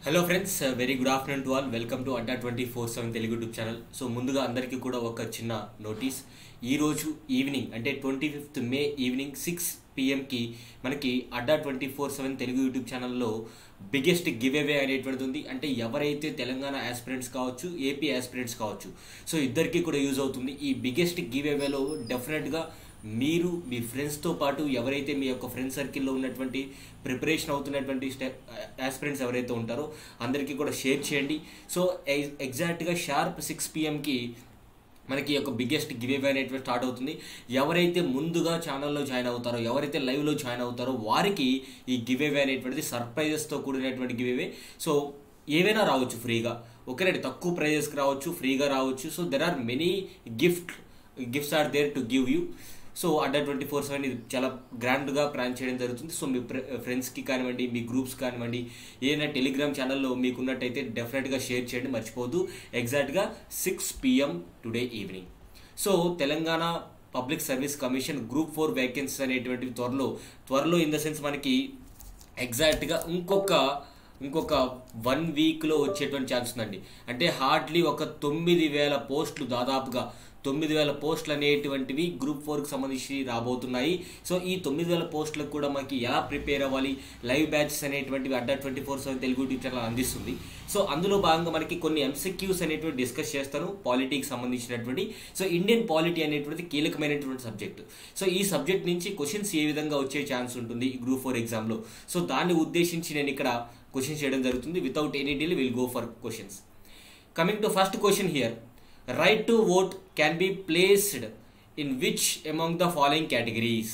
Hello friends very good afternoon to all welcome to Adda twenty four seven Telugu YouTube channel so ముందుగా అందరికీ కూడా ఒక చిన్న నోటీస్ ఈరోజు ఈవినింగ్ అంటే twenty fifth May evening six పిఎంకి మనకి Adda twenty four seven Telugu YouTube ఛానల్లో బిగ్గెస్ట్ గివ్ అవే అనేటువంటిది ఉంది అంటే ఎవరైతే తెలంగాణ ఆస్పిరెంట్స్ కావచ్చు ఏపీ ఆస్పిరెంట్స్ కావచ్చు సో ఇద్దరికి కూడా యూజ్ అవుతుంది ఈ బిగ్గెస్ట్ గివ్ అవేలో డెఫినెట్గా మీరు మీ ఫ్రెండ్స్తో పాటు ఎవరైతే మీ యొక్క ఫ్రెండ్ సర్కిల్లో ఉన్నటువంటి ప్రిపరేషన్ అవుతున్నటువంటి స్టెప్ ఆస్పిరెంట్స్ ఎవరైతే ఉంటారో అందరికీ కూడా షేర్ చేయండి సో ఎగ్జాక్ట్గా షార్ప్ సిక్స్ పిఎంకి మనకి యొక్క బిగ్గెస్ట్ గివ్ అవే అనేటువంటి స్టార్ట్ అవుతుంది ఎవరైతే ముందుగా ఛానల్లో జాయిన్ అవుతారో ఎవరైతే లైవ్లో జాయిన్ అవుతారో వారికి ఈ గివ్ అవే అనేటువంటిది సర్ప్రైజెస్తో కూడినటువంటి గివ్ అవే సో ఏవైనా రావచ్చు ఫ్రీగా ఓకేనండి తక్కువ ప్రైజెస్కి రావచ్చు ఫ్రీగా రావచ్చు so there are many gift gifts are there to give you so Adda twenty four seven ఇది చాలా గ్రాండ్గా ప్లాన్ చేయడం జరుగుతుంది సో మీ ఫ్రెండ్స్కి కానివ్వండి మీ గ్రూప్స్ కానివ్వండి ఏదైనా టెలిగ్రామ్ ఛానల్లో మీకున్నట్టయితే డెఫినెట్గా షేర్ చేయండి మర్చిపోవద్దు ఎగ్జాక్ట్గా six PM today evening so Telangana public service commission group four vacancies అనేటువంటివి త్వరలో త్వరలో ఇన్ ద సెన్స్ మనకి ఎగ్జాక్ట్గా ఇంకొక ఇంకొక వన్ వీక్లో వచ్చేటువంటి ఛాన్స్ ఉందండి అంటే హార్డ్లీ ఒక తొమ్మిది వేల పోస్టులు దాదాపుగా తొమ్మిది వేల పోస్టులు అనేటువంటివి గ్రూప్ ఫోర్కి సంబంధించి రాబోతున్నాయి సో ఈ తొమ్మిది వేల పోస్టులకు కూడా మనకి ఎలా ప్రిపేర్ అవ్వాలి లైవ్ బ్యాచెస్ అనేటువంటివి Adda twenty four seven Telugu YouTube channel అందిస్తుంది సో అందులో భాగంగా మనకి కొన్ని ఎంసెక్యూస్ అనేటువంటి డిస్కస్ చేస్తాను పాలిటీకి సంబంధించినటువంటి సో ఇండియన్ పాలిటీ అనేటువంటి కీలకమైనటువంటి సబ్జెక్ట్ సో ఈ సబ్జెక్ట్ నుంచి క్వశ్చన్స్ ఏ విధంగా వచ్చే ఛాన్స్ ఉంటుంది ఈ గ్రూప్ ఫోర్ ఎగ్జామ్లో సో దాన్ని ఉద్దేశించి నేను ఇక్కడ క్వశ్చన్ చేయడం జరుగుతుంది without any deal will go for questions coming to first question here right to vote can be placed in which among the following categories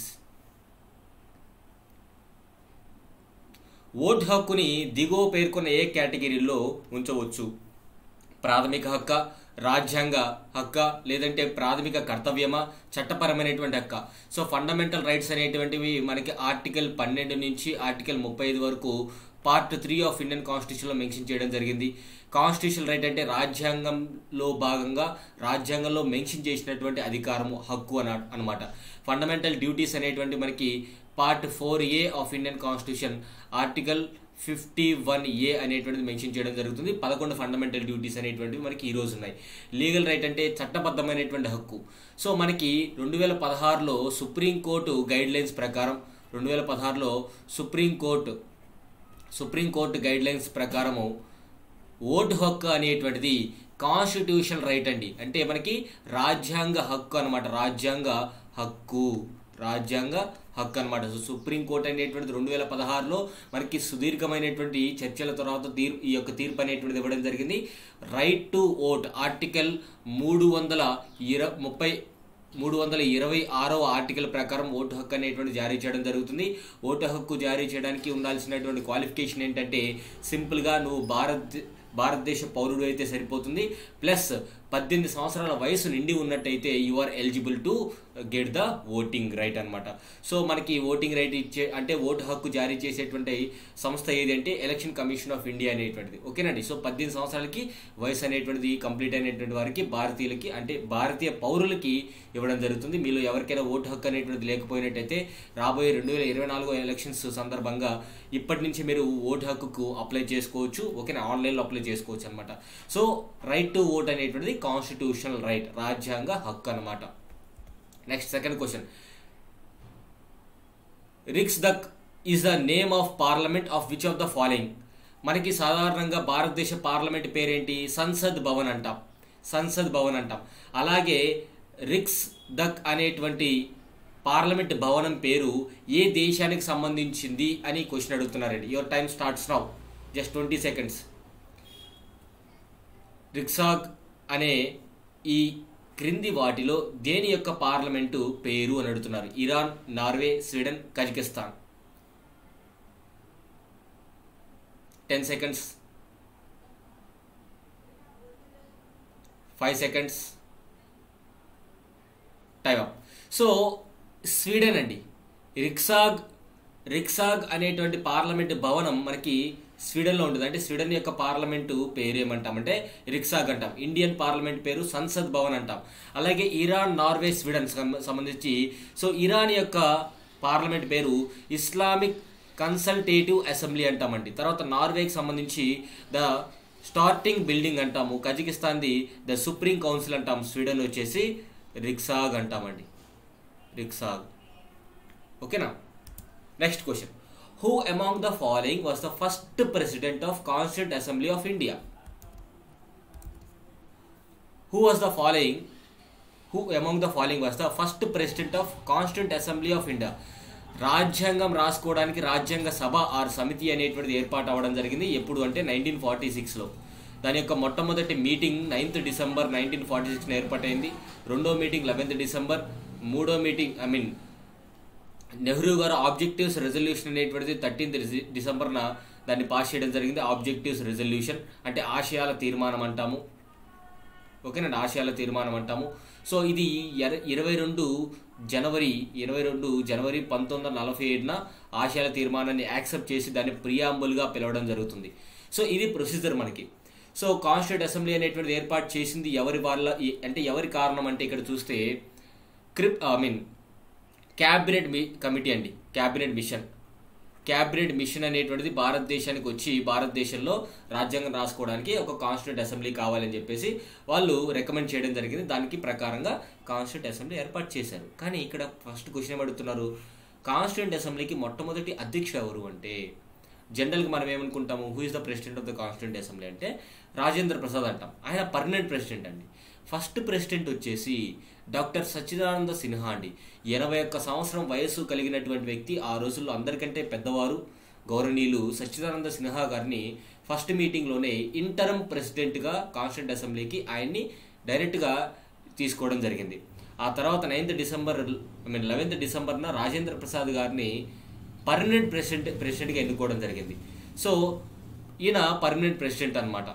vote హక్కుని దిగువ పేర్కొన్న ఏ కేటగిరీలో ఉంచవచ్చు ప్రాథమిక హక్క రాజ్యాంగ హక్క లేదంటే ప్రాథమిక కర్తవ్యమా చట్టపరమైనటువంటి హక్క సో ఫండమెంటల్ రైట్స్ అనేటువంటివి మనకి ఆర్టికల్ పన్నెండు నుంచి ఆర్టికల్ ముప్పై ఐదు వరకు పార్ట్ త్రీ ఆఫ్ ఇండియన్ కాన్స్టిట్యూషన్లో మెన్షన్ చేయడం జరిగింది కాన్స్టిట్యూషన్ రైట్ అంటే రాజ్యాంగంలో భాగంగా రాజ్యాంగంలో మెన్షన్ చేసినటువంటి అధికారము హక్కు అన అనమాట ఫండమెంటల్ డ్యూటీస్ అనేటువంటి మనకి part four A of Indian constitution article fifty one A అనేటువంటిది మెన్షన్ చేయడం జరుగుతుంది పదకొండు ఫండమెంటల్ డ్యూటీస్ అనేటువంటివి మనకి ఈ రోజు ఉన్నాయి లీగల్ రైట్ అంటే చట్టబద్ధమైనటువంటి హక్కు సో మనకి రెండు వేల పదహారులో సుప్రీంకోర్టు గైడ్ లైన్స్ ప్రకారం రెండు వేల పదహారులో సుప్రీంకోర్టు సుప్రీంకోర్టు గైడ్ లైన్స్ ప్రకారము ఓటు హక్కు అనేటువంటిది కాన్స్టిట్యూషన్ రైట్ అండి అంటే మనకి రాజ్యాంగ హక్కు అనమాట రాజ్యాంగ హక్కు రాజ్యాంగ హక్కు అనమాట సో సుప్రీంకోర్టు అనేటువంటిది రెండు వేల పదహారులో మనకి సుదీర్ఘమైనటువంటి చర్చల తర్వాత తీర్పు ఈ యొక్క తీర్పు అనేటువంటిది ఇవ్వడం జరిగింది రైట్ టు ఓట్ ఆర్టికల్ మూడు వందల ఇర ముప్పై మూడు వందల ఇరవై ఆరవ ఆర్టికల్ ప్రకారం ఓటు హక్కు అనేటువంటి జారీ చేయడం జరుగుతుంది ఓటు హక్కు జారీ చేయడానికి ఉండాల్సినటువంటి క్వాలిఫికేషన్ ఏంటంటే సింపుల్గా నువ్వు భారత్ భారతదేశ పౌరుడు అయితే సరిపోతుంది ప్లస్ పద్దెనిమిది సంవత్సరాల వయసు నిండి ఉన్నట్టయితే you are eligible to get the voting right అనమాట సో మనకి ఓటింగ్ రైట్ ఇచ్చే అంటే ఓటు హక్కు జారీ చేసేటువంటి సంస్థ ఏది అంటే ఎలక్షన్ కమిషన్ ఆఫ్ ఇండియా అనేటువంటిది ఓకేనండి సో పద్దెనిమిది సంవత్సరాలకి వయసు అనేటువంటిది కంప్లీట్ అయినటువంటి వారికి భారతీయులకి అంటే భారతీయ పౌరులకి ఇవ్వడం జరుగుతుంది మీలో ఎవరికైనా ఓటు హక్కు అనేటువంటిది లేకపోయినట్టయితే రాబోయే రెండు వేల ఇరవై నాలుగు ఎలక్షన్స్ సందర్భంగా ఇప్పటి నుంచి మీరు ఓటు హక్కుకు అప్లై చేసుకోవచ్చు ఓకేనా ఆన్లైన్లో అప్లై చేసుకోవచ్చు అనమాట సో రైట్ టు ఓట్ అనేటువంటిది కాన్స్టిట్యూషనల్ రైట్ రాజ్యాంగ హక్కు అనమాట next second question Riksdag is the name of parliament of which of the following మనకి సాధారణంగా భారతదేశ పార్లమెంట్ పేరేంటి సంసద్ భవన్ అంటాం సంసద్ భవన్ అంటాం అలాగే రిక్స్ దక్ అనేటువంటి పార్లమెంట్ భవనం పేరు ఏ దేశానికి సంబంధించింది అని క్వశ్చన్ అడుగుతున్నారండి your time starts now just twenty seconds Riksdag అనే ఈ క్రింది వాటిలో దేని యొక్క పార్లమెంటు పేరు అని అడుగుతున్నారు Iran Norway Sweden Kazakhstan ten seconds five seconds time up so Sweden అండి రిక్సాగ్ రిక్సాగ్ అనేటువంటి పార్లమెంట్ భవనం మనకి స్వీడన్లో ఉంటుంది అంటే స్వీడన్ యొక్క పార్లమెంటు పేరు ఏమంటామంటే రిక్సాగ్ అంటాం ఇండియన్ పార్లమెంట్ పేరు సంసద్ భవన్ అంటాం అలాగే ఇరాన్ నార్వే స్వీడన్ సంబంధించి సో ఇరాన్ యొక్క పార్లమెంట్ పేరు ఇస్లామిక్ కన్సల్టేటివ్ అసెంబ్లీ అంటామండి తర్వాత నార్వేకి సంబంధించి ద స్టార్టింగ్ బిల్డింగ్ అంటాము కజకిస్తాన్ది ద సుప్రీం కౌన్సిల్ అంటాం స్వీడన్ వచ్చేసి రిక్సాగ్ అంటామండి రిక్సాగ్ ఓకేనా next question who among the following was the first president of constituent assembly of India who was the following who among the following was the first president of constituent assembly of India రాజ్యాంగం రాసుకోవడానికి రాజ్యాంగ సభ are సమితి అనేటువంటిది ఏర్పాటు అవ్వడం జరిగింది ఎప్పుడు అంటే నైన్టీన్ ఫార్టీ సిక్స్లో దాని యొక్క మొట్టమొదటి meeting ninth December nineteen forty సిక్స్న ఏర్పాటైంది రెండో మీటింగ్ లెవెన్త్ డిసెంబర్ మూడో మీటింగ్ ఐ మీన్ నెహ్రూ గారు ఆబ్జెక్టివ్స్ రెజల్యూషన్ అనేటువంటిది థర్టీన్త్ డిసెంబర్న దాన్ని పాస్ చేయడం జరిగింది ఆబ్జెక్టివ్స్ రెజల్యూషన్ అంటే ఆశయాల తీర్మానం అంటాము ఓకేనండి ఆశయాల తీర్మానం అంటాము సో ఇది ఎర- ఇరవై రెండు జనవరి ఇరవై రెండు జనవరి పంతొమ్మిది వందల నలభై ఏడున ఆశయాల తీర్మానాన్ని యాక్సెప్ట్ చేసి దాన్ని ప్రియాంబుల్గా పిలవడం జరుగుతుంది సో ఇది ప్రొసీజర్ మనకి సో కాన్స్టిట్యూట్ అసెంబ్లీ అనేటువంటిది ఏర్పాటు చేసింది ఎవరి వాళ్ళ ఈ- అంటే ఎవరి కారణం అంటే ఇక్కడ చూస్తే క్రిప్ ఐ మీన్ క్యాబినెట్ మీ కమిటీ అండి క్యాబినెట్ మిషన్ క్యాబినెట్ మిషన్ అనేటువంటిది భారతదేశానికి వచ్చి భారతదేశంలో రాజ్యాంగం రాసుకోవడానికి ఒక కాన్స్టిట్యూట్ అసెంబ్లీ కావాలని చెప్పేసి వాళ్ళు రికమెండ్ చేయడం జరిగింది దానికి ప్రకారంగా కాన్స్టిట్యూట్ అసెంబ్లీ ఏర్పాటు చేశారు కానీ ఇక్కడ ఫస్ట్ క్వశ్చన్ అడుగుతున్నారు కాన్స్టిట్యూంట్ అసెంబ్లీకి మొట్టమొదటి అధ్యక్షుడు ఎవరు అంటే జనరల్గా మనం ఏమనుకుంటాము who is the president of the constituent assembly అంటే రాజేంద్ర ప్రసాద్ అంటాం ఆయన పర్మనెంట్ ప్రెసిడెంట్ అండి ఫస్ట్ ప్రెసిడెంట్ వచ్చేసి డాక్టర్ సచ్చిదానంద సిన్హా అండి ఎనభై ఒక్క సంవత్సరం వయస్సు కలిగినటువంటి వ్యక్తి ఆ రోజుల్లో అందరికంటే పెద్దవారు గౌరవనీయులు సచ్చిదానంద సిన్హా గారిని ఫస్ట్ మీటింగ్లోనే ఇంటరం ప్రెసిడెంట్గా కాన్స్టిట్యూంట్ అసెంబ్లీకి ఆయన్ని డైరెక్ట్గా తీసుకోవడం జరిగింది ఆ తర్వాత ninth December I mean eleventh డిసెంబర్న రాజేంద్ర ప్రసాద్ గారిని పర్మనెంట్ ప్రెసిడెంట్ ప్రెసిడెంట్గా ఎన్నుకోవడం జరిగింది సో ఈయన పర్మనెంట్ ప్రెసిడెంట్ అన్నమాట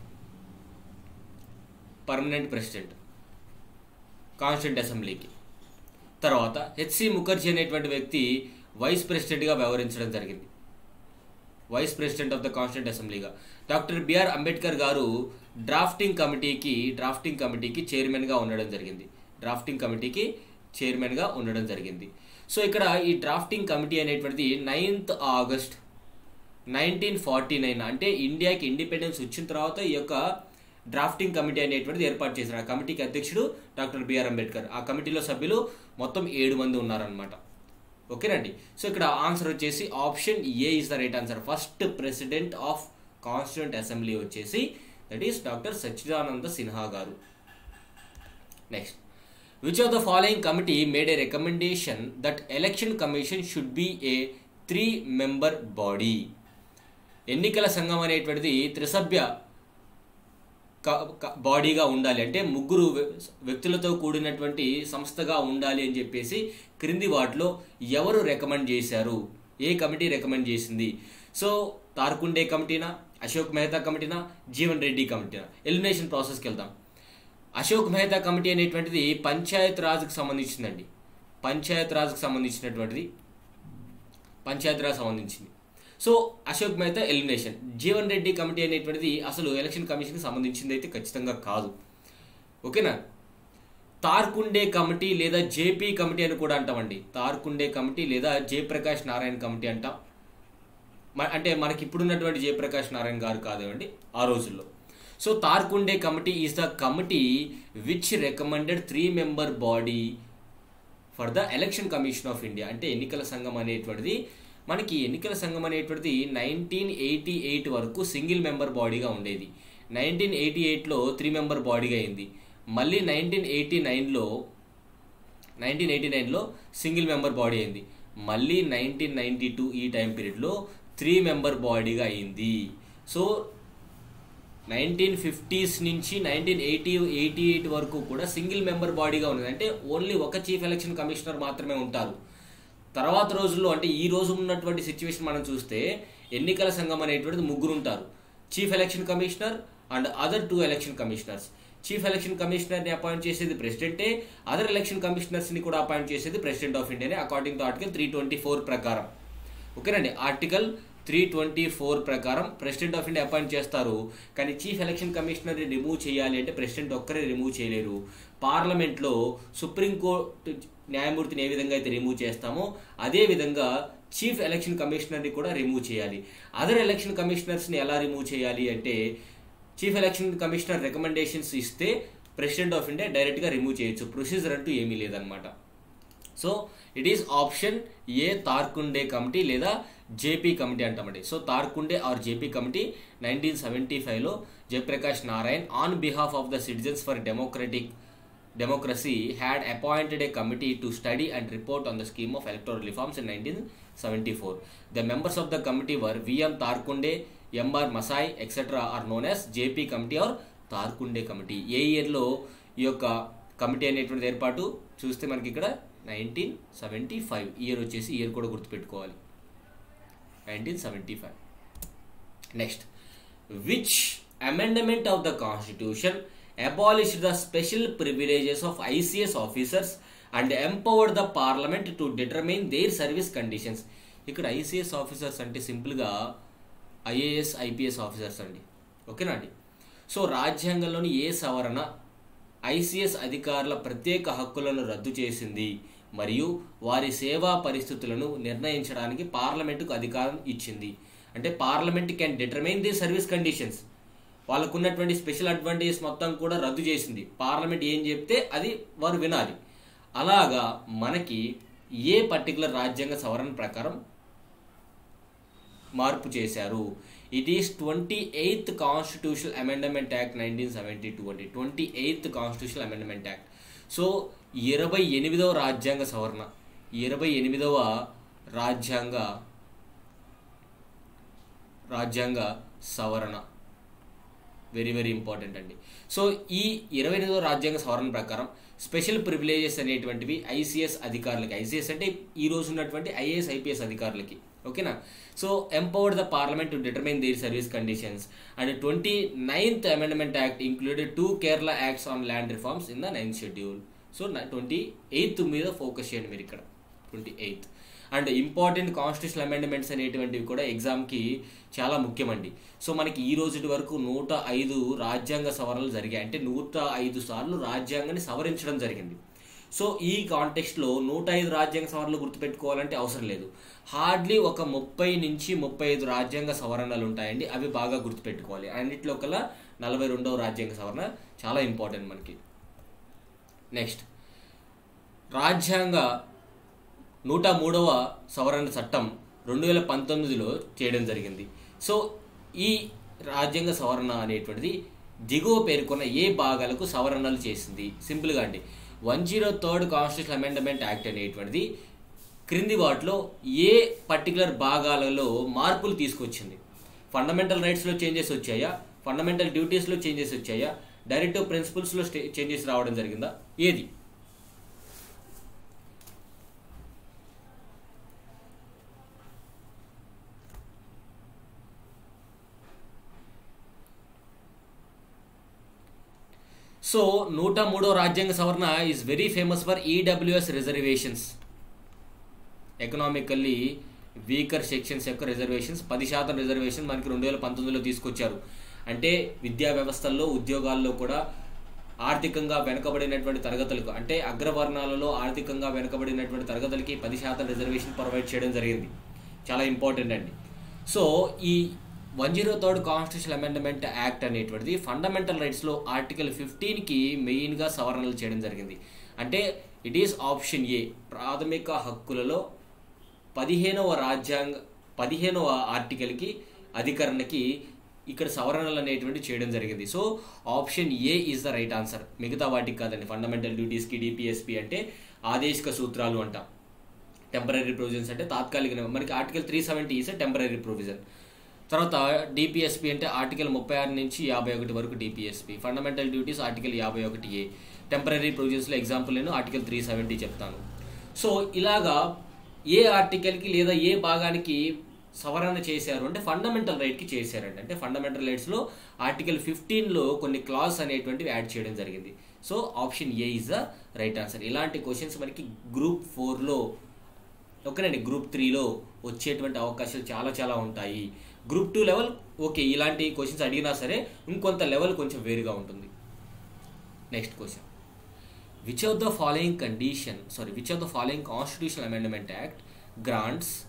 పర్మనెంట్ ప్రెసిడెంట్ కాన్స్టిట్యూంట్ అసెంబ్లీకి తర్వాత హెచ్సి ముఖర్జీ అనేటువంటి వ్యక్తి వైస్ ప్రెసిడెంట్గా వ్యవహరించడం జరిగింది vice president of the constituent అసెంబ్లీగా డాక్టర్ బిఆర్ అంబేద్కర్ గారు డ్రాఫ్టింగ్ కమిటీకి డ్రాఫ్టింగ్ కమిటీకి చైర్మన్గా ఉండడం జరిగింది డ్రాఫ్టింగ్ కమిటీకి చైర్మన్గా ఉండడం జరిగింది సో ఇక్కడ ఈ డ్రాఫ్టింగ్ కమిటీ అనేటువంటిది ninth August nineteen forty nine అంటే ఇండియాకి ఇండిపెండెన్స్ వచ్చిన తర్వాత ఈ యొక్క డ్రాఫ్టింగ్ కమిటీ అనేటువంటిది ఏర్పాటు చేశారు ఆ కమిటీకి అధ్యక్షుడు డాక్టర్ బిఆర్ అంబేద్కర్ ఆ కమిటీలో సభ్యులు మొత్తం ఏడు మంది ఉన్నారనమాట ఓకేనండి సో ఇక్కడ ఆన్సర్ వచ్చేసి option A is the right answer first president of constituent assembly వచ్చేసి that is doctor Sachchidananda Sinha గారు next which of the following committee made a recommendation that election commission should be a three member body ఎన్నికల సంఘం అనేటువంటిది త్రిసభ్య క- క- బాడీగా ఉండాలి అంటే ముగ్గురు వ్య- వ్యక్తులతో కూడినటువంటి సంస్థగా ఉండాలి అని చెప్పేసి క్రింది వాటిలో ఎవరు రికమెండ్ చేశారు ఏ కమిటీ రికమెండ్ చేసింది సో తార్కుండే కమిటీనా అశోక్ మెహతా కమిటీనా జీవన్ రెడ్డి కమిటీనా ఎలిమినేషన్ ప్రాసెస్కి వెళ్దాం అశోక్ మెహతా కమిటీ అనేటువంటిది పంచాయత్ రాజ్కి సంబంధించిందండి పంచాయత్ రాజ్కి సంబంధించినటువంటిది పంచాయత్ రాజ్ సంబంధించింది so Ashok Mehta elimination Jeevan Reddy committee అనేటువంటిది అసలు ఎలక్షన్ కమిషన్కి సంబంధించింది అయితే ఖచ్చితంగా కాదు ఓకేనా తార్కుండే కమిటీ లేదా జేపీ కమిటీ అని కూడా అంటామండి తార్కుండే కమిటీ లేదా జయప్రకాష్ నారాయణ కమిటీ అంటాం మ- అంటే మనకి ఇప్పుడున్నటువంటి జయప్రకాష్ నారాయణ గారు కాదేమండి ఆ రోజుల్లో so Tarkunde committee is the committee which recommended three member body for the election commission of India అంటే ఎన్నికల సంఘం అనేటువంటిది మనకి ఎన్నికల సంఘం అనేటువంటిది నైన్టీన్ ఎయిటీ ఎయిట్ వరకు సింగిల్ మెంబర్ బాడీగా ఉండేది నైన్టీన్ ఎయిటీ ఎయిట్లో త్రీ మెంబర్ బాడీగా అయింది మళ్ళీ నైన్టీన్ ఎయిటీ నైన్లో నైన్టీన్ ఎయిటీ నైన్లో సింగిల్ మెంబర్ బాడీ అయింది మళ్ళీ నైన్టీన్ నైన్టీ టూ ఈ టైం పీరియడ్లో త్రీ మెంబర్ బాడీగా అయింది సో నైన్టీన్ ఫిఫ్టీస్ నుంచి నైన్టీన్ ఎయిటీ ఎయిటీ ఎయిట్ వరకు కూడా సింగిల్ మెంబర్ బాడీగా ఉన్నది అంటే ఓన్లీ ఒక చీఫ్ ఎలక్షన్ కమిషనర్ మాత్రమే ఉంటారు తర్వాత రోజుల్లో అంటే ఈ రోజు ఉన్నటువంటి సిచ్యువేషన్ మనం చూస్తే ఎన్నికల సంఘం అనేటువంటిది ముగ్గురు ఉంటారు chief election commissioner and other two election commissioners chief election కమిషనర్ని అపాయింట్ చేసేది ప్రెసిడెంటే అదర్ ఎలక్షన్ కమిషనర్స్ని కూడా అపాయింట్ చేసేది ప్రెసిడెంట్ ఆఫ్ ఇండియానే according to article three twenty four ప్రకారం ఓకేనండి ఆర్టికల్ త్రీ ట్వంటీ ఫోర్ ప్రకారం ప్రెసిడెంట్ ఆఫ్ ఇండియా అపాయింట్ చేస్తారు కానీ చీఫ్ ఎలక్షన్ కమిషనర్ రిమూవ్ చేయాలి అంటే ప్రెసిడెంట్ ఒక్కరే రిమూవ్ చేయలేరు పార్లమెంట్లో సుప్రీంకోర్టు న్యాయమూర్తిని ఏ విధంగా అయితే రిమూవ్ చేస్తామో అదే విధంగా చీఫ్ ఎలక్షన్ కమిషనర్ని కూడా రిమూవ్ చేయాలి అదర్ ఎలక్షన్ కమిషనర్స్ని ఎలా రిమూవ్ చేయాలి అంటే చీఫ్ ఎలక్షన్ కమిషనర్ రికమెండేషన్స్ ఇస్తే ప్రెసిడెంట్ ఆఫ్ ఇండియా డైరెక్ట్గా రిమూవ్ చేయొచ్చు ప్రొసీజర్ అంటూ ఏమీ లేదనమాట so it is option A Tarkunde committee లేదా జేపీ కమిటీ అంటామండి so Tarkunde or JP committee nineteen seventy ఫైవ్లో Jayaprakash Narayan on behalf of the citizens for democratic democracy had appointed a committee to study and report on the scheme of electoral reforms in 1974. The members of the committee were V.M. Tarkunde, M.R. Masai, etc. are known as JP Committee or Tarkunde committee ఏ ఇయర్లో ఈ యొక్క committee అనేటువంటిది ఏర్పాటు చూస్తే మనకి ఇక్కడ nineteen seventy five year వచ్చేసి ఇయర్ కూడా గుర్తుపెట్టుకోవాలి nineteen seventy five next which amendment of the constitution abolished the special privileges of ICS officers and empowered the parliament to determine their service conditions ఇక్కడ ICS officers అంటే సింపుల్గా IAS IPS officers అండి ఓకేనా అండి so రాజ్యాంగంలోని ఏ సవరణ ICS అధికారుల ప్రత్యేక హక్కులను రద్దు చేసింది మరియు వారి సేవా పరిస్థితులను నిర్ణయించడానికి పార్లమెంటుకు అధికారం ఇచ్చింది అంటే parliament can determine the service conditions వాళ్ళకు ఉన్నటువంటి స్పెషల్ అడ్వాంటేజెస్ మొత్తం కూడా రద్దు చేసింది పార్లమెంట్ ఏం చెప్తే అది వారు వినాలి అలాగా మనకి ఏ పర్టికులర్ రాజ్యాంగ సవరణ ప్రకారం మార్పు చేశారు it is twenty eighth constitutional amendment act nineteen seventy two అండి twenty eighth constitutional amendment act so ఇరవై ఎనిమిదవ రాజ్యాంగ సవరణ ఇరవై ఎనిమిదవ రాజ్యాంగ రాజ్యాంగ సవరణ వెరీ వెరీ ఇంపార్టెంట్ అండి సో ఈ ఇరవై ఎనిమిదో రాజ్యాంగ సవరణ ప్రకారం స్పెషల్ ప్రివిలేజెస్ అనేటువంటివి ఐసీఎస్ అధికారులకి ఐసీఎస్ అంటే ఈ రోజు ఉన్నటువంటి ఐఏఎస్ ఐపీఎస్ అధికారులకి ఓకేనా so empowered the parliament to determine their service conditions and twenty ninth amendment act included two Kerala acts on land reforms in the ninth schedule so twenty eighth మీద focus చేయండి మీరు ఇక్కడ twenty eighth and important constitutional amendments అనేటువంటివి కూడా ఎగ్జామ్కి చాలా ముఖ్యమండి so మనకి ఈ రోజు వరకు నూట ఐదు రాజ్యాంగ సవరణలు జరిగాయి అంటే నూట ఐదు సార్లు రాజ్యాంగాన్ని సవరించడం జరిగింది సో ఈ కాంటెక్స్ట్లో నూట ఐదు రాజ్యాంగ సవరణలు గుర్తుపెట్టుకోవాలంటే అవసరం లేదు హార్డ్లీ ఒక ముప్పై నుంచి ముప్పై ఐదు రాజ్యాంగ సవరణలు ఉంటాయండి అవి బాగా గుర్తుపెట్టుకోవాలి అన్నిట్లో కల్లా నలభై రెండవ రాజ్యాంగ సవరణ చాలా ఇంపార్టెంట్ మనకి నెక్స్ట్ రాజ్యాంగ నూట మూడవ సవరణ చట్టం రెండు వేల పంతొమ్మిదిలో చేయడం జరిగింది సో ఈ రాజ్యాంగ సవరణ అనేటువంటిది దిగువ పేర్కొన్న ఏ భాగాలకు సవరణలు చేసింది సింపుల్గా అండి one zero third constitution amendment act అనేటువంటిది క్రింది వాటిలో ఏ పర్టికులర్ భాగాలలో మార్పులు తీసుకొచ్చింది ఫండమెంటల్ రైట్స్లో చేంజెస్ వచ్చాయా ఫండమెంటల్ డ్యూటీస్లో చేంజెస్ వచ్చాయా డైరెక్టివ్ ప్రిన్సిపల్స్లో చేంజెస్ రావడం జరిగిందా ఏది సో నూట మూడో రాజ్యాంగ సవరణ is very famous for EWS reservations economically weaker sections యొక్క రిజర్వేషన్స్ పది శాతం రిజర్వేషన్ మనకి రెండు వేల పంతొమ్మిదిలో తీసుకొచ్చారు అంటే విద్యా వ్యవస్థల్లో ఉద్యోగాల్లో కూడా ఆర్థికంగా వెనుకబడినటువంటి తరగతులకు అంటే అగ్రవర్ణాలలో ఆర్థికంగా వెనుకబడినటువంటి తరగతులకి పది శాతం రిజర్వేషన్ ప్రొవైడ్ చేయడం జరిగింది చాలా ఇంపార్టెంట్ అండి సో ఈ one zero third constitution amendment act అనేటువంటిది ఫండమెంటల్ రైట్స్లో ఆర్టికల్ ఫిఫ్టీన్కి మెయిన్గా సవరణలు చేయడం జరిగింది అంటే ఇట్ ఈస్ ఆప్షన్ ఏ ప్రాథమిక హక్కులలో పదిహేనవ రాజ్యాంగ పదిహేనవ ఆర్టికల్కి అధికరణకి ఇక్కడ సవరణలు అనేటువంటి చేయడం జరిగింది so option A is the right answer మిగతా వాటికి కాదండి ఫండమెంటల్ డ్యూటీస్కి డిపిఎస్పి అంటే ఆదేశిక సూత్రాలు అంటాం టెంపరీ ప్రొవిజన్స్ అంటే తాత్కాలిక మనకి article three seventy is temporary provision తర్వాత డిపిఎస్పి అంటే ఆర్టికల్ ముప్పై ఆరు నుంచి యాభై ఒకటి వరకు డిపిఎస్పి ఫండమెంటల్ డ్యూటీస్ ఆర్టికల్ యాభై ఒకటి ఏ టెంపరీ ప్రొవిజన్స్లో ఎగ్జాంపుల్ నేను ఆర్టికల్ త్రీ సెవెంటీ చెప్తాను సో ఇలాగా ఏ ఆర్టికల్కి లేదా ఏ భాగానికి సవరణ చేశారు అంటే ఫండమెంటల్ రైట్కి చేశారండి అంటే ఫండమెంటల్ రైట్స్లో ఆర్టికల్ ఫిఫ్టీన్లో కొన్ని క్లాస్ అనేటువంటివి యాడ్ చేయడం జరిగింది so option A is the right answer ఇలాంటి క్వశ్చన్స్ మనకి గ్రూప్ ఫోర్లో ఓకేనండి గ్రూప్ త్రీలో వచ్చేటువంటి అవకాశాలు చాలా చాలా ఉంటాయి గ్రూప్ టూ లెవెల్ ఓకే ఇలాంటి క్వశ్చన్స్ అడిగినా సరే ఇంకొంత లెవెల్ కొంచెం వేరుగా ఉంటుంది next question which of the following condition sorry which of the following constitutional amendment act grants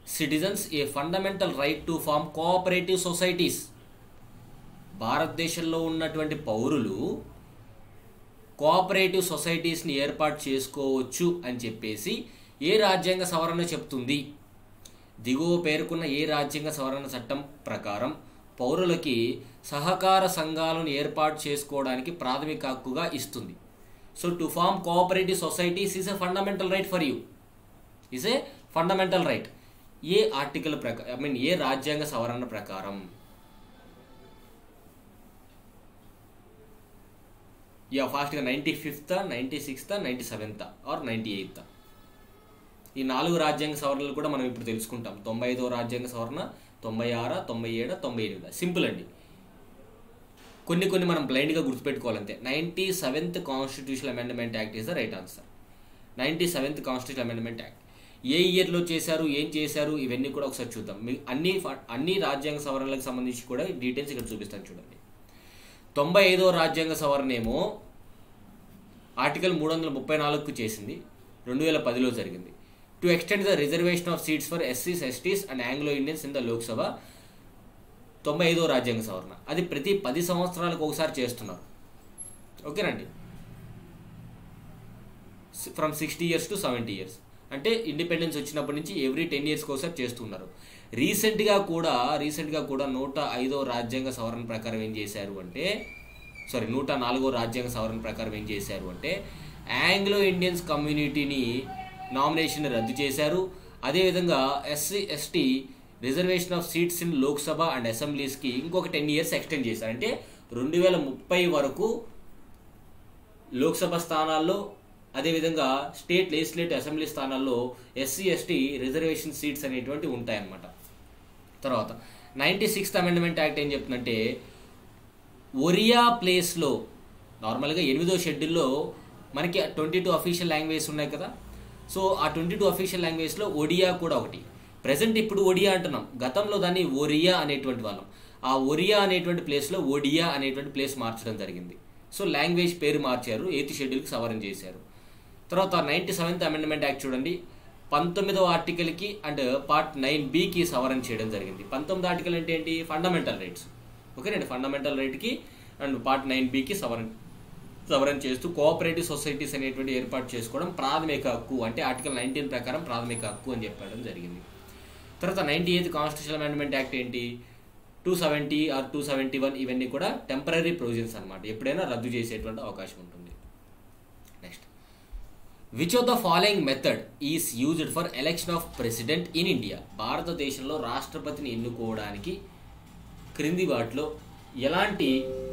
citizens a fundamental right to form cooperative societies భారతదేశంలో ఉన్నటువంటి పౌరులు కోఆపరేటివ్ సొసైటీస్ని ఏర్పాటు చేసుకోవచ్చు అని చెప్పేసి ఏ రాజ్యాంగ సవరణ చెప్తుంది దిగువ పేర్కొన్న ఏ రాజ్యాంగ సవరణ చట్టం ప్రకారం పౌరులకి సహకార సంఘాలను ఏర్పాటు చేసుకోవడానికి ప్రాథమిక హక్కుగా ఇస్తుంది so to form cooperative societies is a fundamental right for you is a fundamental right ఏ ఆర్టికల్ ప్రకారం ఐ మీన్ ఏ రాజ్యాంగ సవరణ ప్రకారం యా ఫాస్ట్గా ninety fifth ninety sixth ninety seventh or ninety eighth ఈ నాలుగు రాజ్యాంగ సవరణలు కూడా మనం ఇప్పుడు తెలుసుకుంటాం తొంభై ఐదో రాజ్యాంగ సవరణ తొంభై ఆరు తొంభై ఏడు తొంభై ఎనిమిది సింపుల్ అండి కొన్ని కొన్ని మనం బ్లైండ్గా గుర్తుపెట్టుకోవాలంతే ninety seventh constitution amendment act is the right answer ninety seventh constitution amendment act ఏ ఇయర్లో చేశారు ఏం చేశారు ఇవన్నీ కూడా ఒకసారి చూద్దాం మీ అన్ని ఫ- అన్ని రాజ్యాంగ సవరణలకు సంబంధించి కూడా డీటెయిల్స్ ఇక్కడ చూపిస్తాను చూడండి తొంభై ఐదో రాజ్యాంగ సవరణ ఏమో ఆర్టికల్ మూడు వందల ముప్పై నాలుగుకు చేసింది రెండు వేల పదిలో జరిగింది to extend the reservation of seats for ఎస్సీస్ STs and Anglo Indians in the Lok Sabha తొంభై ఐదో రాజ్యాంగ సవరణ అది ప్రతి పది సంవత్సరాలకు ఒకసారి చేస్తున్నారు ఓకేనండి from sixty years to seventy years అంటే ఇండిపెండెన్స్ వచ్చినప్పటి నుంచి ఎవ్రీ టెన్ ఇయర్స్కి ఒకసారి చేస్తున్నారు రీసెంట్గా కూడా రీసెంట్గా కూడా నూట ఐదో రాజ్యాంగ సవరణ ప్రకారం ఏం చేశారు అంటే సారీ నూట నాలుగో రాజ్యాంగ సవరణ ప్రకారం ఏం చేశారు అంటే ఆంగ్లో ఇండియన్స్ కమ్యూనిటీని నామినేషన్ రద్దు చేశారు అదేవిధంగా SC ST reservation of seats in Lok Sabha and అసెంబ్లీస్కి ఇంకొక టెన్ ఇయర్స్ ఎక్స్టెండ్ చేశారు అంటే రెండు వేల ముప్పై వరకు లోక్సభ స్థానాల్లో అదేవిధంగా స్టేట్ లెజిస్లేటివ్ అసెంబ్లీ స్థానాల్లో ఎస్సీ ఎస్టీ రిజర్వేషన్ సీట్స్ అనేటువంటి ఉంటాయన్నమాట తర్వాత నైంటీ సిక్స్త్ అమెండ్మెంట్ యాక్ట్ ఏం చెప్తుందంటే ఒరియా ప్లేస్లో నార్మల్గా ఎనిమిదో షెడ్యూల్లో మనకి ట్వంటీ టూ అఫీషియల్ లాంగ్వేజ్ ఉన్నాయి కదా సో ఆ ట్వంటీ టూ అఫీషియల్ లాంగ్వేజ్లో ఒడియా కూడా ఒకటి ప్రజెంట్ ఇప్పుడు ఒడియా అంటున్నాం గతంలో దాన్ని ఒరియా అనేటువంటి వాళ్ళం ఆ ఒరియా అనేటువంటి ప్లేస్లో ఒడియా అనేటువంటి ప్లేస్ మార్చడం జరిగింది సో లాంగ్వేజ్ పేరు మార్చారు ఎయిత్ షెడ్యూల్కి సవరణ చేశారు తర్వాత నైంటీ సెవెంత్ అమెండ్మెంట్ యాక్ట్ చూడండి పంతొమ్మిదవ ఆర్టికల్కి అండ్ పార్ట్ నైన్ బికి సవరణ చేయడం జరిగింది పంతొమ్మిది ఆర్టికల్ అంటే ఏంటి ఫండమెంటల్ రైట్స్ ఓకేనండి ఫండమెంటల్ రైట్కి అండ్ పార్ట్ నైన్ బికి సవరణ సవరణ చేస్తూ కోఆపరేటివ్ సొసైటీస్ అనేటువంటి ఏర్పాటు చేసుకోవడం ప్రాథమిక హక్కు అంటే ఆర్టికల్ నైన్టీన్ ప్రకారం ప్రాథమిక హక్కు అని చెప్పడం జరిగింది తర్వాత ninety eighth constitution amendment act ఏంటి two seventy or two seventy one ఇవన్నీ కూడా టెంపరీ ప్రొవిజన్స్ అనమాట ఎప్పుడైనా రద్దు చేసేటువంటి అవకాశం ఉంటుంది next which of the following method is used for election of president in India భారతదేశంలో రాష్ట్రపతిని ఎన్నుకోవడానికి క్రింది వాటిలో ఎలాంటి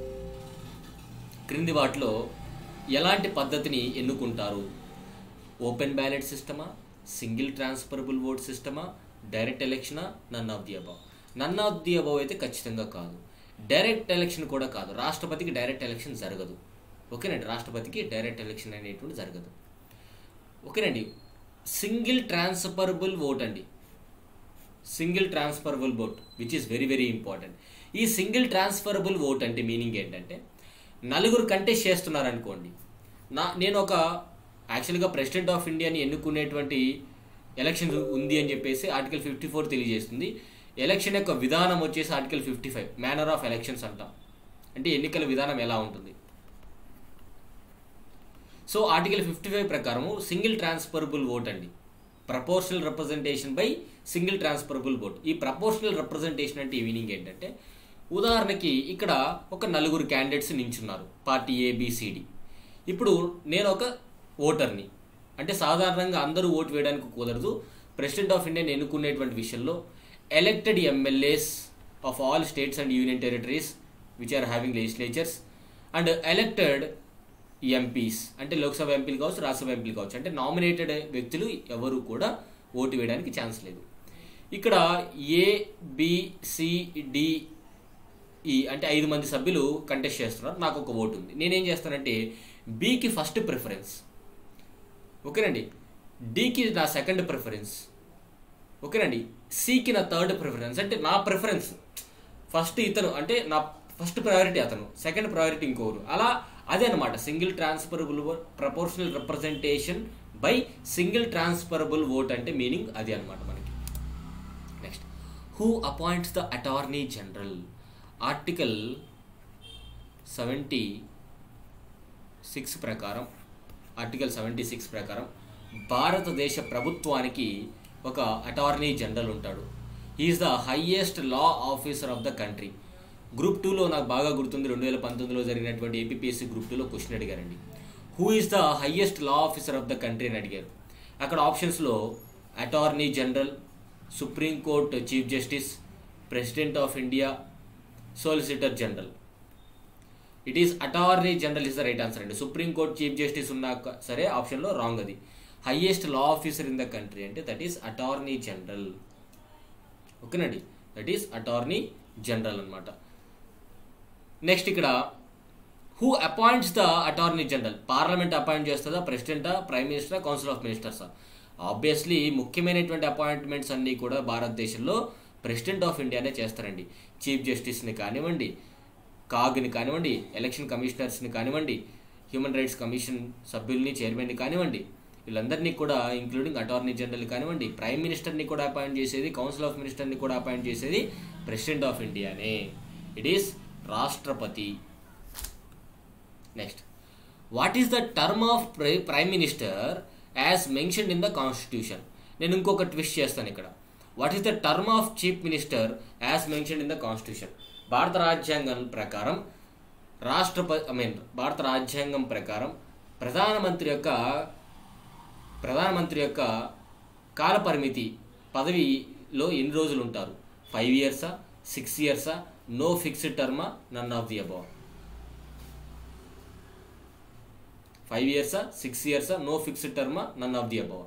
క్రింది వాటిలో ఎలాంటి పద్ధతిని ఎన్నుకుంటారు ఓపెన్ బ్యాలెట్ సిస్టమా సింగిల్ ట్రాన్స్ఫరబుల్ ఓట్ సిస్టమా డైరెక్ట్ ఎలక్షనా none of the above none of the above అయితే ఖచ్చితంగా కాదు డైరెక్ట్ ఎలక్షన్ కూడా కాదు రాష్ట్రపతికి డైరెక్ట్ ఎలక్షన్ జరగదు ఓకేనండి రాష్ట్రపతికి డైరెక్ట్ ఎలక్షన్ అనేటువంటి జరగదు ఓకేనండి సింగిల్ ట్రాన్స్ఫరబుల్ ఓట్ అండి single transferable vote which is very very important ఈ సింగిల్ ట్రాన్స్ఫరబుల్ ఓట్ అంటే మీనింగ్ ఏంటంటే నలుగురు కంటెస్ట్ చేస్తున్నారు అనుకోండి నా నేను ఒక యాక్చువల్గా ప్రెసిడెంట్ ఆఫ్ ఇండియాని ఎన్నుకునేటువంటి ఎలక్షన్ ఉంది అని చెప్పేసి ఆర్టికల్ ఫిఫ్టీ ఫోర్ తెలియజేస్తుంది ఎలక్షన్ యొక్క విధానం వచ్చేసి article fifty five manner of elections అంటాం అంటే ఎన్నికల విధానం ఎలా ఉంటుంది సో ఆర్టికల్ ఫిఫ్టీ ఫైవ్ ప్రకారము సింగిల్ ట్రాన్స్ఫరబుల్ ఓట్ అండి proportional representation by single transferable vote ఈ ప్రపోర్షనల్ రిప్రజెంటేషన్ అంటే ఈ మీనింగ్ ఏంటంటే ఉదాహరణకి ఇక్కడ ఒక నలుగురు క్యాండిడేట్స్ నించున్నారు పార్టీ ఏబిసిడి ఇప్పుడు నేను ఒక ఓటర్ని అంటే సాధారణంగా అందరూ ఓటు వేయడానికి కుదరదు ప్రెసిడెంట్ ఆఫ్ ఇండియాని ఎన్నుకునేటువంటి విషయంలో elected MLAs of all states and union territories which are having legislatures and elected MPs అంటే లోక్సభ ఎంపీలు కావచ్చు రాజ్యసభ ఎంపీలు కావచ్చు అంటే నామినేటెడ్ వ్యక్తులు ఎవరు కూడా ఓటు వేయడానికి ఛాన్స్ లేదు ఇక్కడ ఏ బిసిడి ఈ అంటే ఐదు మంది సభ్యులు కంటెస్ట్ చేస్తున్నారు నాకు ఒక ఓటు ఉంది నేనేం చేస్తానంటే బికి ఫస్ట్ ప్రిఫరెన్స్ ఓకేనండి డికి నా సెకండ్ ప్రిఫరెన్స్ ఓకేనండి సికి నా థర్డ్ ప్రిఫరెన్స్ అంటే నా ప్రిఫరెన్స్ ఫస్ట్ ఇతను అంటే నా ఫస్ట్ ప్రయారిటీ అతను సెకండ్ ప్రయారిటీ ఇంకోరు అలా అదే అనమాట single transferable vote proportional representation by single transferable vote అంటే మీనింగ్ అది అనమాట మనకి who appoints the attorney general article seventy six ప్రకారం ఆర్టికల్ సెవెంటీ సిక్స్ ప్రకారం భారతదేశ ప్రభుత్వానికి ఒక అటార్నీ జనరల్ ఉంటాడు is the highest law officer of the country group టూలో నాకు బాగా గుర్తుంది రెండు వేల పంతొమ్మిదిలో జరిగినటువంటి ఏపీఎస్సీ గ్రూప్ టూలో క్వశ్చన్ అడిగారండి who is the highest law officer of the country అని అడిగారు అక్కడ ఆప్షన్స్లో attorney general supreme court chief justice president of India solicitor general it is attorney general is the right answer అండి సుప్రీంకోర్టు చీఫ్ జస్టిస్ ఉన్నాక సరే ఆప్షన్లో wrong అది highest law officer in the country అంటే దట్ ఈస్ అటార్నీ జనరల్ ఓకేనండి that is attorney general అనమాట next ఇక్కడ who appoints the attorney general parliament appoint చేస్తుందా ప్రెసిడెంటా ప్రైమ్ మినిస్టరా కౌన్సిల్ ఆఫ్ మినిస్టర్సా ఆబ్వియస్లీ ముఖ్యమైనటువంటి అపాయింట్మెంట్స్ అన్నీ కూడా భారతదేశంలో ప్రెసిడెంట్ ఆఫ్ ఇండియానే చేస్తారండి చీఫ్ జస్టిస్ని కానివ్వండి కాగ్ని కానివ్వండి ఎలక్షన్ కమిషనర్స్ని కానివ్వండి హ్యూమన్ రైట్స్ కమిషన్ సభ్యుల్ని చైర్మన్ని కానివ్వండి వీళ్ళందరినీ కూడా ఇంక్లూడింగ్ అటార్నీ జనరల్ కానివ్వండి ప్రైమ్ మినిస్టర్ని కూడా అపాయింట్ చేసేది కౌన్సిల్ ఆఫ్ మినిస్టర్ని కూడా అపాయింట్ చేసేది ప్రెసిడెంట్ ఆఫ్ ఇండియానే ఇట్ ఈస్ రాష్ట్రపతి next what is the term of prime minister as mentioned in the constitution నేను ఇంకొక ట్విస్ట్ చేస్తాను ఇక్కడ what is the term of chief minister as mentioned in the constitution భారత రాజ్యాంగం ప్రకారం రాష్ట్రపతి ఐ మీన్ భారత రాజ్యాంగం ప్రకారం ప్రధానమంత్రి యొక్క ప్రధానమంత్రి యొక్క కాల పరిమితి పదవిలో ఎన్ని రోజులు ఉంటారు ఫైవ్ ఇయర్సా సిక్స్ ఇయర్సా నో ఫిక్స్డ్ టర్మా none of the above five ఇయర్సా సిక్స్ ఇయర్సా నో ఫిక్స్డ్ టర్మా నన్ ఆఫ్ ది అబౌవ్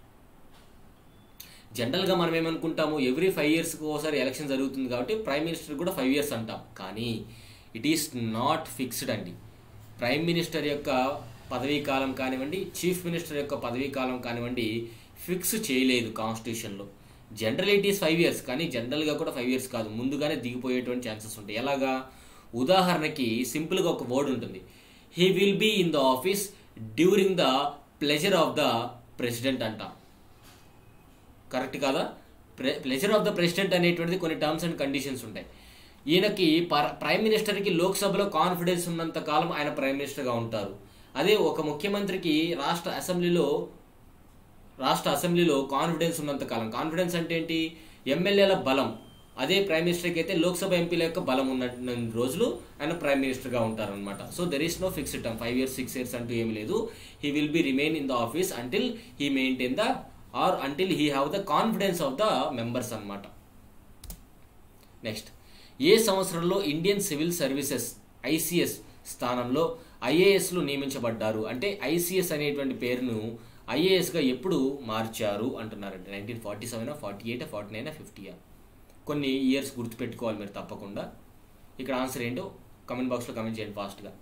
జనరల్గా మనం ఏమనుకుంటాము ఎవ్రీ ఫైవ్ ఇయర్స్కి ఒకసారి ఎలక్షన్ జరుగుతుంది కాబట్టి ప్రైమ్ మినిస్టర్ కూడా ఫైవ్ ఇయర్స్ అంటాం కానీ ఇట్ ఈస్ నాట్ ఫిక్స్డ్ అండి ప్రైమ్ మినిస్టర్ యొక్క పదవీ కాలం కానివ్వండి చీఫ్ మినిస్టర్ యొక్క పదవీ కాలం కానివ్వండి ఫిక్స్ చేయలేదు కాన్స్టిట్యూషన్లో general it is five years కానీ జనరల్గా కూడా ఫైవ్ ఇయర్స్ కాదు ముందుగానే దిగిపోయేటువంటి ఛాన్సెస్ ఉంటాయి ఎలాగా ఉదాహరణకి సింపుల్గా ఒక వర్డ్ ఉంటుంది he will be in the office during the pleasure of the president అంటాం కరెక్ట్ కాదా ప్లెజర్ ఆఫ్ ద ప్రెసిడెంట్ అనేటువంటిది కొన్ని టర్మ్స్ అండ్ కండిషన్స్ ఉంటాయి ఈయనకి ప్రైమ్ మినిస్టర్కి లోక్సభలో కాన్ఫిడెన్స్ ఉన్నంత కాలం ఆయన ప్రైమ్ మినిస్టర్గా ఉంటారు అదే ఒక ముఖ్యమంత్రికి రాష్ట్ర అసెంబ్లీలో రాష్ట్ర అసెంబ్లీలో కాన్ఫిడెన్స్ ఉన్నంత కాలం కాన్ఫిడెన్స్ అంటే ఏంటి ఎమ్మెల్యేల బలం అదే ప్రైమ్ మినిస్టర్కి అయితే లోక్సభ ఎంపీల యొక్క బలం ఉన్న రోజులు ఆయన ప్రైమ్ మినిస్టర్గా ఉంటారనమాట so there is no fixed term five years six years అంటూ ఏమి లేదు he will be remain in the office until he maintain the or until he have the confidence of the members అనమాట next ఏ సంవత్సరంలో Indian civil services ICS స్థానంలో ఐఏఎస్లు నియమించబడ్డారు అంటే ICS అనేటువంటి పేరును ఐఏఎస్గా ఎప్పుడు మార్చారు అంటున్నారండి nineteen forty seven forty eight forty nine ఫిఫ్టీయా కొన్ని ఇయర్స్ గుర్తుపెట్టుకోవాలి మీరు తప్పకుండా ఇక్కడ ఆన్సర్ ఏంటో కమెంట్ బాక్స్లో కమెంట్ చేయండి ఫాస్ట్గా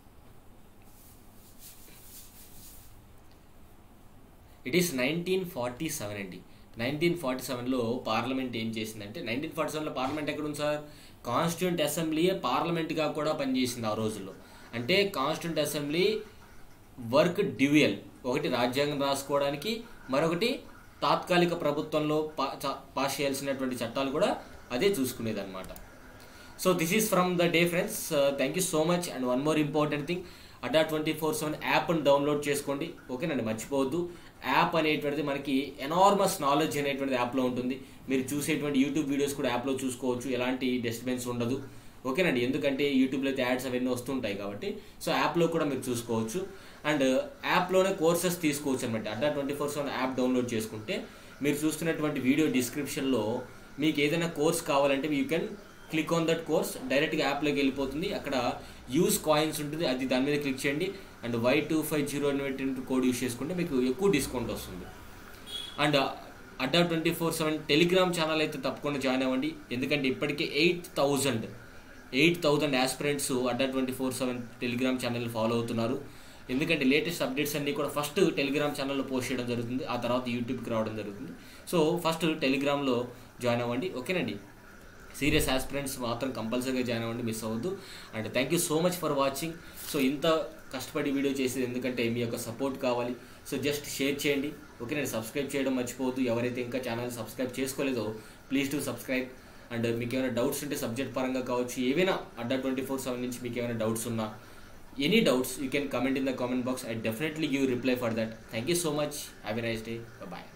it is nineteen forty seven అండి నైన్టీన్ ఫార్టీ సెవెన్లో పార్లమెంట్ ఏం చేసిందంటే నైన్టీన్ ఫార్టీ సెవెన్లో పార్లమెంట్ ఎక్కడ ఉంది సార్ కాన్స్టిట్యూంట్ అసెంబ్లీయే పార్లమెంట్గా కూడా పనిచేసింది ఆ రోజుల్లో అంటే కాన్స్టిట్యూంట్ అసెంబ్లీ వర్క్ డ్యూయల్ ఒకటి రాజ్యాంగం రాసుకోవడానికి మరొకటి తాత్కాలిక ప్రభుత్వంలో పా పాస్ చేయాల్సినటువంటి చట్టాలు కూడా అదే చూసుకునేది అనమాట so this is from the day friends thank you so much and one more important thing Adda twenty four seven యాప్ని డౌన్లోడ్ చేసుకోండి ఓకేనండి మర్చిపోవద్దు యాప్ అనేటువంటిది మనకి ఎనార్మస్ నాలెడ్జ్ అనేటువంటిది యాప్లో ఉంటుంది మీరు చూసేటువంటి యూట్యూబ్ వీడియోస్ కూడా యాప్లో చూసుకోవచ్చు ఎలాంటి డిస్టర్బెన్స్ ఉండదు ఓకేనండి ఎందుకంటే యూట్యూబ్లో అయితే యాడ్స్ అవన్నీ వస్తుంటాయి కాబట్టి సో యాప్లో కూడా మీరు చూసుకోవచ్చు అండ్ యాప్లోనే కోర్సెస్ తీసుకోవచ్చు అనమాట Adda twenty four seven app download చేసుకుంటే మీరు చూస్తున్నటువంటి వీడియో డిస్క్రిప్షన్లో మీకు ఏదైనా కోర్స్ కావాలంటే you can click on that course డైరెక్ట్గా యాప్లోకి వెళ్ళిపోతుంది అక్కడ యూస్ కాయిన్స్ ఉంటుంది అది దాని మీద క్లిక్ చేయండి and Y two five zero అనేటువంటి కోడ్ యూస్ చేసుకుంటే మీకు ఎక్కువ డిస్కౌంట్ వస్తుంది and Adda twenty four seven telegram channel అయితే తప్పకుండా జాయిన్ అవ్వండి ఎందుకంటే ఇప్పటికే eight thousand eight thousand aspirants Adda twenty four seven telegram channel follow అవుతున్నారు ఎందుకంటే లేటెస్ట్ అప్డేట్స్ అన్నీ కూడా ఫస్ట్ టెలిగ్రామ్ ఛానల్లో పోస్ట్ చేయడం జరుగుతుంది ఆ తర్వాత యూట్యూబ్కి రావడం జరుగుతుంది సో ఫస్ట్ టెలిగ్రామ్లో జాయిన్ అవ్వండి ఓకేనండి సీరియస్ ఆస్పిరెంట్స్ మాత్రం కంపల్సరీగా జాయిన్ అవ్వండి మిస్ అవ్వద్దు and thank you so much for watching so ఇంత కష్టపడి వీడియో చేసేది ఎందుకంటే మీ యొక్క సపోర్ట్ కావాలి సో జస్ట్ షేర్ చేయండి ఓకే నేను సబ్స్క్రైబ్ చేయడం మర్చిపోవద్దు ఎవరైతే ఇంకా ఛానల్ సబ్స్క్రైబ్ చేసుకోలేదో ప్లీజ్ టు సబ్స్క్రైబ్ అండ్ మీకు ఏమైనా డౌట్స్ ఉంటే సబ్జెక్ట్ పరంగా కావచ్చు ఏవైనా అడ్డా ట్వంటీ ఫోర్ సెవెన్ నుంచి మీకు ఏమైనా డౌట్స్ ఉన్నా any doubts you can comment in the comment box I definitely give reply for that thank you so much have a nice day bye